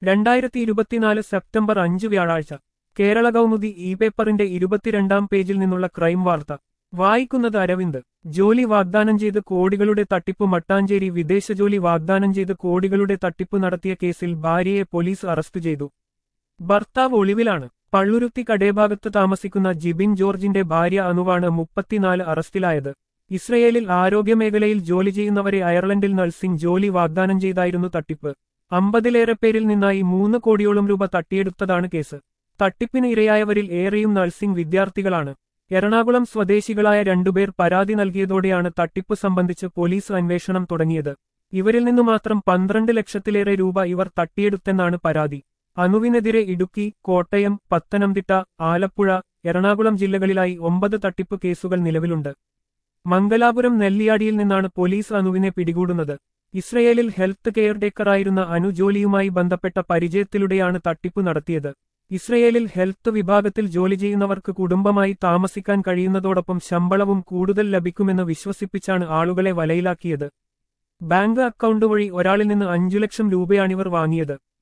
രണ്ടായിരത്തി ഇരുപത്തിനാല് സെപ്റ്റംബർ അഞ്ച് വ്യാഴാഴ്ച കേരള കൗമുദി ഇ പേപ്പറിന്റെ ഇരുപത്തിരണ്ടാം പേജിൽ നിന്നുള്ള ക്രൈം വാർത്ത വായിക്കുന്നത് അരവിന്ദ് ജോലി വാഗ്ദാനം ചെയ്ത് കോടികളുടെ തട്ടിപ്പ് മട്ടാഞ്ചേരി വിദേശ ജോലി വാഗ്ദാനം ചെയ്ത് കോടികളുടെ തട്ടിപ്പ് നടത്തിയ കേസിൽ ഭാര്യയെ പോലീസ് അറസ്റ്റ് ചെയ്തു ഭർത്താവ് ഒളിവിലാണ് പള്ളുരുത്തി കടേഭാഗത്ത് താമസിക്കുന്ന ജിബിൻ ജോർജിന്റെ ഭാര്യ അനുവാണ് മുപ്പത്തിനാല് അറസ്റ്റിലായത് ഇസ്രയേലിൽ ആരോഗ്യമേഖലയിൽ ജോലി ചെയ്യുന്നവരെ അയർലൻഡിൽ നഴ്സിംഗ് ജോലി വാഗ്ദാനം ചെയ്തായിരുന്നു തട്ടിപ്പ് അമ്പതിലേറെ പേരിൽ നിന്നായി മൂന്ന് കോടിയോളം രൂപ തട്ടിയെടുത്തതാണ് കേസ് തട്ടിപ്പിന് ഇരയായവരിൽ ഏറെയും നഴ്സിംഗ് വിദ്യാർത്ഥികളാണ് എറണാകുളം സ്വദേശികളായ രണ്ടുപേർ പരാതി നൽകിയതോടെയാണ് തട്ടിപ്പ് സംബന്ധിച്ച് പോലീസ് അന്വേഷണം തുടങ്ങിയത് ഇവരിൽ നിന്നു മാത്രം പന്ത്രണ്ട് ലക്ഷത്തിലേറെ രൂപ ഇവർ തട്ടിയെടുത്തെന്നാണ് പരാതി അനുവിനെതിരെ ഇടുക്കി കോട്ടയം പത്തനംതിട്ട ആലപ്പുഴ എറണാകുളം ജില്ലകളിലായി ഒമ്പത് തട്ടിപ്പ് കേസുകൾ നിലവിലുണ്ട് മംഗലാപുരം നെല്ലിയാടിയിൽ നിന്നാണ് പോലീസ് അനുവിനെ പിടികൂടുന്നത് ഇസ്രയേലിൽ ഹെൽത്ത് കെയർ ടേക്കറായിരുന്ന അനു ജോലിയുമായി ബന്ധപ്പെട്ട പരിചയത്തിലൂടെയാണ് തട്ടിപ്പ് നടത്തിയത് ഇസ്രയേലിൽ ഹെൽത്ത് വിഭാഗത്തിൽ ജോലി ചെയ്യുന്നവർക്ക് കുടുംബമായി താമസിക്കാൻ കഴിയുന്നതോടൊപ്പം ശമ്പളവും കൂടുതൽ ലഭിക്കുമെന്ന് വിശ്വസിപ്പിച്ചാണ് ആളുകളെ വലയിലാക്കിയത് ബാങ്ക് അക്കൗണ്ട് വഴി ഒരാളിൽ നിന്ന് അഞ്ചു ലക്ഷം രൂപയാണിവർ വാങ്ങിയത്